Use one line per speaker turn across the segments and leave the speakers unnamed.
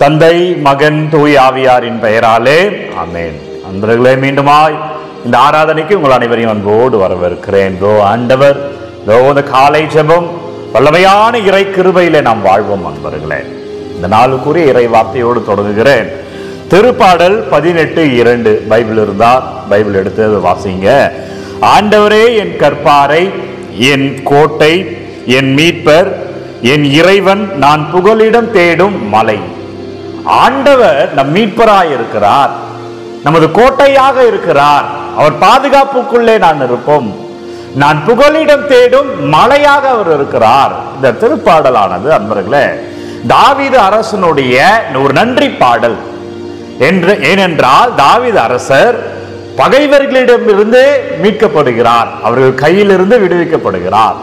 தந்தை மகன் தூய் ஆவியாரின் பெயராலே ஆமென் அன்பர்களே மீண்டுமாய் இந்த ஆராதனைக்கு உங்கள் அனைவரையும் அன்போடு வரவேற்கிறேன் தோ ஆண்டவர் தோ இந்த காலை ஜெபம் வல்லமையான இறை கிருபையிலே நாம் வாழ்வோம் அன்பர்களே இந்த நாளுக்குரிய இறை வார்த்தையோடு தொடங்குகிறேன் திருப்பாடல் பதினெட்டு இரண்டு பைபிள் இருந்தா பைபிள் எடுத்து அதை வாசிங்க ஆண்டவரே என் கற்பாரை என் கோட்டை என் மீட்பர் என் இறைவன் நான் புகலிடம் தேடும் மலை ஆண்டவர் நம் மீட்பராய் இருக்கிறார் நமது கோட்டையாக இருக்கிறார் அவர் பாதுகாப்புக்குள்ளே நான் இருப்போம் நான் புகலிடம் தேடும் மலையாக அவர் இருக்கிறார் இந்த திருப்பாடலானது அன்பர்களே தாவீது அரசனுடைய ஒரு நன்றி பாடல் என்று ஏனென்றால் தாவீது அரசர் பகைவர்களிடமிருந்து மீட்கப்படுகிறார் அவர்கள் கையிலிருந்து விடுவிக்கப்படுகிறார்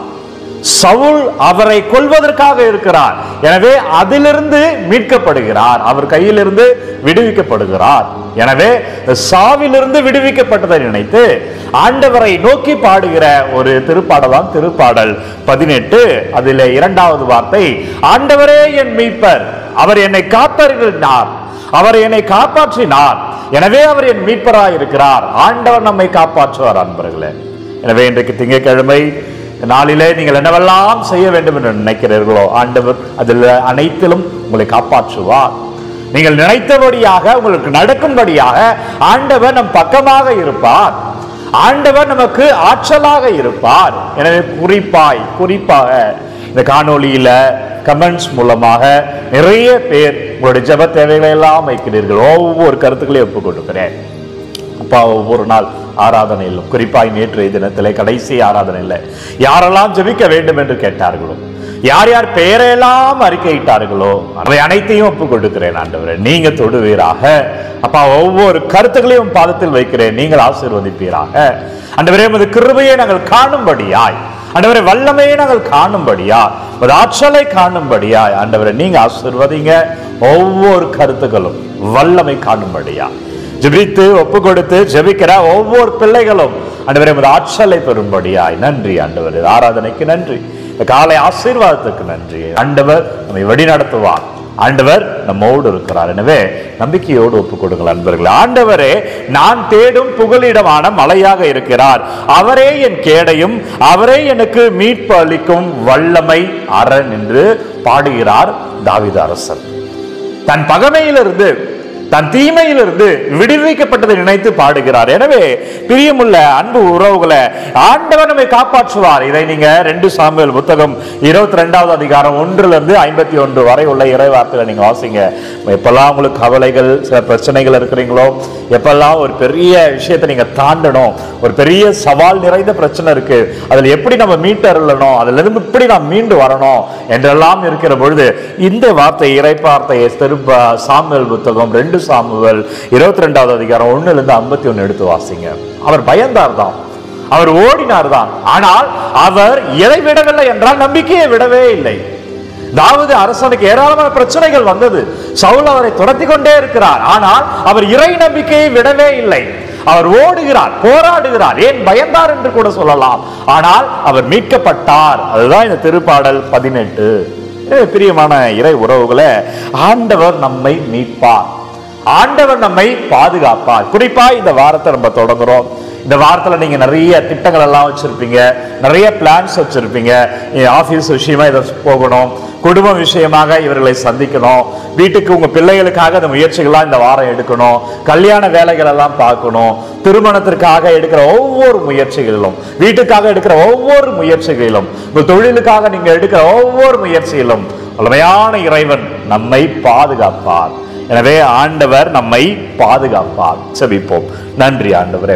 சவுல் அவரை கொல்வதற்காக இருக்கிறார் எனவே அதிலிருந்து மீட்கப்படுகிறார் அவர் கையிலிருந்து விடுவிக்கப்படுகிறார் எனவே சாவிலிருந்து விடுவிக்கப்பட்டதை நினைத்து ஆண்டவரை நோக்கி பாடுகிற ஒரு திருப்பாடலாம் திருப்பாடல் பதினெட்டு அதில் இரண்டாவது வார்த்தை ஆண்டவரே என் மீட்பர் அவர் என்னை காத்தருளினார் அவர் என்னை காப்பாற்றினார் எனவே அவர் என் மீட்பராய் இருக்கிறார் ஆண்டவர் நம்மை காப்பாற்றுவார் அன்பர்களே எனவே இன்றைக்கு திங்கட்கிழமை நாளிலே நீங்கள் என்னவெல்லாம் செய்ய வேண்டும் என்று நினைக்கிறீர்களோ ஆண்டவர் அதில் அனைத்திலும் உங்களை காப்பாற்றுவார் நீங்கள் நினைத்தபடியாக உங்களுக்கு நடக்கும்படியாக ஆண்டவர் நம் பக்கமாக இருப்பார் ஆண்டவர் நமக்கு ஆற்றலாக இருப்பார் எனவே குறிப்பாய் குறிப்பாக இந்த காணொளியில கமெண்ட்ஸ் மூலமாக நிறைய பேர் உங்களுடைய ஜெப தேவைகளை எல்லாம் வைக்கிறீர்கள் ஒவ்வொரு கருத்துக்களையும் ஒப்புக் கொடுக்கிறேன் அப்பா ஒவ்வொரு நாள் ஆராதனையிலும் குறிப்பாய் நேற்றைய தினத்திலே கடைசி ஆராதனையில் யாரெல்லாம் ஜெபிக்க வேண்டும் என்று கேட்டார்களோ யார் யார் பெயரெல்லாம் அறிக்கையிட்டார்களோ அவை அனைத்தையும் ஒப்புக் கொடுக்கிறேன் ஆண்டவரே நீங்க தொடுவீராக அப்பா ஒவ்வொரு கருத்துக்களையும் பாதத்தில் வைக்கிறேன் நீங்கள் ஆசீர்வதிப்பீராக ஆண்டவரே உமது கிருபையை நாங்கள் காணும்படியாய் ஆண்டவரே வல்லமையை நாங்கள் காணும்படியா ஒரு ஆற்றலை காணும்படியாய் ஆண்டவரை நீங்க ஆசீர்வதிங்க ஒவ்வொரு கருத்துக்களும் வல்லமை காணும்படியா ஜெபித்து ஒப்பு கொடுத்து ஜெபிக்கிற ஒவ்வொரு பிள்ளைகளும் ஆண்டவரே உமது ஆற்றலை பெறும்படியாய் நன்றி ஆண்டவர் ஆராதனைக்கு நன்றி இந்த காலை ஆசீர்வாதத்துக்கு நன்றி ஆண்டவர் நம்மை வழி நடத்துவார் ஆண்டவர் நம்மோடு இருக்கிறார் எனவே நம்பிக்கையோடு ஒப்புக் கொடுங்கள் அன்பர்கள் ஆண்டவரே நான் தேடும் புகலிடமான மலையாக இருக்கிறார் அவரே என் கேடையும் அவரே எனக்கு மீட்பு அளிக்கும் வல்லமை அரண் என்று பாடுகிறார் தாவித அரசர் தன் பகமையிலிருந்து தன் தீமையிலிருந்து விடுவிக்கப்பட்டதை நினைத்து பாடுகிறார் எனவே பிரியமுள்ள அன்பு உறவுகளை ஆண்டவர் நம்மை காப்பாற்றுவார் இதை நீங்க ரெண்டு சாமுவேல் புத்தகம் இருபத்தி ரெண்டாவது அதிகாரம் ஒன்றுல இருந்து ஐம்பத்தி ஒன்று வரை உள்ள இறை வார்த்தைகளை நீங்க வாசிங்க எப்பெல்லாம் உங்களுக்கு கவலைகள் சில பிரச்சனைகள் இருக்கிறீங்களோ எப்பெல்லாம் ஒரு பெரிய விஷயத்தை நீங்க தாண்டணும் ஒரு பெரிய சவால் நிறைந்த பிரச்சனை இருக்கு அதுல எப்படி நம்ம மீட்டருளணும் அதுல இருந்து இப்படி நாம் மீண்டு வரணும் என்றெல்லாம் இருக்கிற பொழுது இந்த வார்த்தை இறை வார்த்தையை திருப்ப சாமுவேல் புத்தகம் ரெண்டு சாமுவேல் இருபத்தி ரெண்டாவது அதிகாரம் ஒண்ணுல இருந்து ஐம்பத்தி ஒண்ணு எடுத்து வாசிங்க அவர் பயந்தார் தான் அவர் ஓடினார் தான் ஆனால் அவர் எதை விடவில்லை என்றால் நம்பிக்கையை விடவே இல்லை தாவீது அரசனுக்கு ஏராளமான பிரச்சனைகள் வந்தது சவுல் அவரை துரத்தி கொண்டே இருக்கிறார் ஆனால் அவர் இறை நம்பிக்கையை விடவே இல்லை அவர் ஓடுகிறார் போராடுகிறார் ஏன் பயந்தார் என்று கூட சொல்லலாம் ஆனால் அவர் மீட்கப்பட்டார் அதுதான் இந்த திருப்பாடல் பதினெட்டு எனவே பிரியமான இறை உறவுகளை ஆண்டவர் நம்மை மீட்பார் ஆண்டவர் நம்மை பாதுகாப்பார் குறிப்பா இந்த வாரத்தை நம்ம தொடங்குறோம் இந்த வாரத்துல நீங்க நிறைய திட்டங்கள் எல்லாம் வச்சிருப்பீங்க நிறைய பிளான்ஸ் வச்சிருப்பீங்க ஆபீஸ் விஷயமா இதை போகணும் குடும்ப விஷயமாக இவர்களை சந்திக்கணும் வீட்டுக்கு உங்க பிள்ளைகளுக்காக அந்த முயற்சிகள்லாம் இந்த வாரம் எடுக்கணும் கல்யாண வேலைகள் எல்லாம் பார்க்கணும் திருமணத்திற்காக எடுக்கிற ஒவ்வொரு முயற்சிகளிலும் வீட்டுக்காக எடுக்கிற ஒவ்வொரு முயற்சிகளிலும் உங்கள் தொழிலுக்காக நீங்க எடுக்கிற ஒவ்வொரு முயற்சியிலும் வல்லமையான இறைவன் நம்மை பாதுகாப்பார் எனவே ஆண்டவர் நம்மை பாதுகாப்பார் செபிப்போம் நன்றி ஆண்டவரே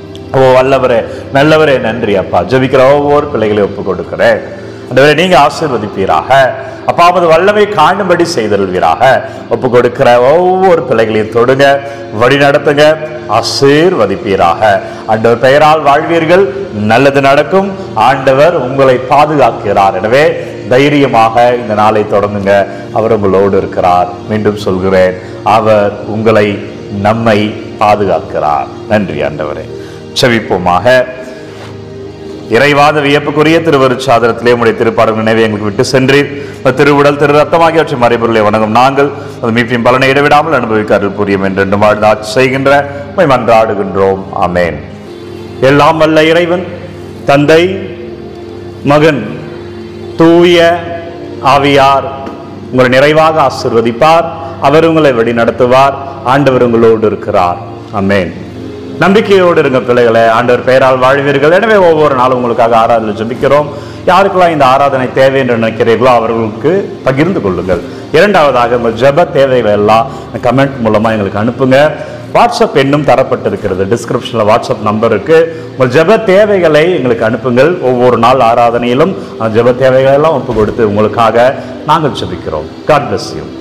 ஓ வல்லவரே நல்லவரே நன்றி அப்பா ஜெபிக்கிற ஒவ்வொரு பிள்ளைகளையும் ஒப்பு கொடுக்கிறேன் ஆண்டவரே நீங்க ஆசீர்வதிப்பீராக அப்பாவது வல்லமை காணும்படி செய்தருள்வீராக ஒப்பு கொடுக்கிற ஒவ்வொரு பிள்ளைகளையும் தொடுங்க வழி நடத்துங்க ஆசீர்வதிப்பீராக ஆண்டவர் பெயரால் வாழ்வீர்கள் நல்லது நடக்கும் ஆண்டவர் உங்களை பாதுகாக்கிறார் எனவே தைரியமாக இந்த நாளை தொடங்குங்க அவர் உங்களோடு இருக்கிறார் மீண்டும் சொல்கிறேன் அவர் உங்களை நம்மை பாதுகாக்கிறார் நன்றி ஆண்டவரே செவிப்போமாக இறைவாத வியப்புக்குரிய திருவருட்சாதனத்திலே உடைய திருப்பாடல் நினைவை எங்களுக்கு விட்டு சென்றீர் உமது திருவுடல் திரு ரத்தமாகியவற்றை மறைபொருளை வணங்கும் நாங்கள் அது மீட்பின் பலனை இடைவிடாமல் அனுபவிக்க அருள் புரியும் என்றென்று வாழ்ந்து ஆட்சி செய்கின்ற உம்மை மன்றாடுகின்றோம் ஆமென் எல்லாம் வல்ல இறைவன் தந்தை மகன் தூய ஆவியார் உங்களை நிறைவாக ஆசிர்வதிப்பார் அவர் உங்களை வழி நடத்துவார் ஆண்டவர் உங்களோடு இருக்கிறார் ஆமென் நம்பிக்கையோடு இருங்க பிள்ளைகளே ஆண்டவர் பெயரால் வாழ்வீர்கள் எனவே ஒவ்வொரு நாளும் உங்களுக்காக ஆராதனை ஜெபிக்கிறோம் யாருக்கெல்லாம் இந்த ஆராதனை தேவை என்று நினைக்கிறீர்களோ அவர்களுக்கு பகிர்ந்து கொள்ளுங்கள் இரண்டாவதாக உங்கள் ஜெப தேவைகளை எல்லாம் கமெண்ட் மூலமா எங்களுக்கு அனுப்புங்க வாட்ஸ்அப் எண்ணும் தரப்பட்டிருக்கிறது டிஸ்கிரிப்ஷனில் வாட்ஸ்அப் நம்பர் இருக்கு உங்கள் ஜெப தேவைகளை எங்களுக்கு அனுப்புங்கள் ஒவ்வொரு நாள் ஆராதனையிலும் அந்த ஜெப தேவைகளை எல்லாம் ஒப்பு கொடுத்து உங்களுக்காக நாங்கள் ஜெபிக்கிறோம் காட் bless you